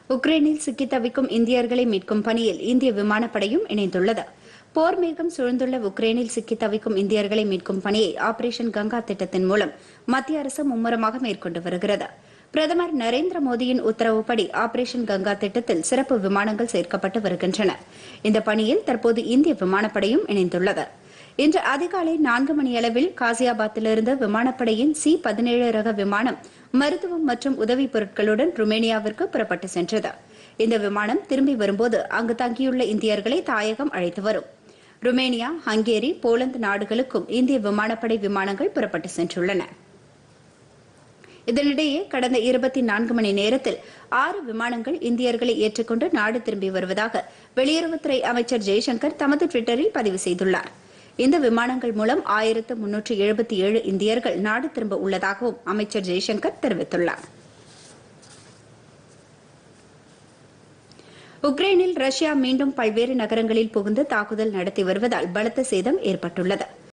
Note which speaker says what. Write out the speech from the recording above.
Speaker 1: உக்ரைனில் சிக்கித் தவிக்கும் இந்தியர்களை மீட்கும் பணியில் இந்திய விமானப்படையும் இணைந்துள்ளது போர் மேகம் சூழ்ந்துள்ள உக்ரைனில் சிக்கித் தவிக்கும் இந்தியர்களை மீட்கும் பணியை ஆபரேஷன் கங்கா திட்டத்தின் மூலம் மத்திய அரசு மும்முரமாக மேற்கொண்டு வருகிறது பிரதமர் நரேந்திர மோடியின் உத்தரவுப்படி ஆபரேஷன் கங்கா திட்டத்தில் சிறப்பு விமானங்கள் சேர்க்கப்பட்டு வருகின்றன இந்த பணியில் தற்போது இந்திய விமானப்படையும் இணைந்துள்ளது இன்று அதிகாலை நான்கு மணியளவில் காசியாபாத்திலிருந்து விமானப்படையின் சி பதினேழு ரக விமானம் மருத்துவம் மற்றும் உதவிப் பொருட்களுடன் ருமேனியாவிற்கு புறப்பட்டு சென்றது இந்த விமானம் திரும்பி வரும்போது அங்கு தங்கியுள்ள இந்தியர்களை தாயகம் அழைத்து வரும் ருமேனியா ஹங்கேரி போலந்து நாடுகளுக்கும் இந்திய விமானப்படை விமானங்கள் புறப்பட்டு சென்றுள்ளன இதனிடையே கடந்த இருபத்தி நான்கு மணி நேரத்தில் ஆறு விமானங்கள் இந்தியர்களை ஏற்றுக்கொண்டு நாடு திரும்பி வருவதாக வெளியுறவுத்துறை அமைச்சர் ஜெய்சங்கர் தமது டுவிட்டரில் பதிவு செய்துள்ளார் இந்த விமானங்கள் மூலம் ஆயிரத்து முன்னூற்று எழுபத்தி ஏழு இந்தியர்கள் நாடு திரும்ப உள்ளதாகவும் அமைச்சர் ஜெய்சங்கர் தெரிவித்துள்ளார் உக்ரைனில் ரஷ்யா மீண்டும் பல்வேறு நகரங்களில் புகுந்து தாக்குதல் நடத்தி வருவதால் பலத்த சேதம் ஏற்பட்டுள்ளது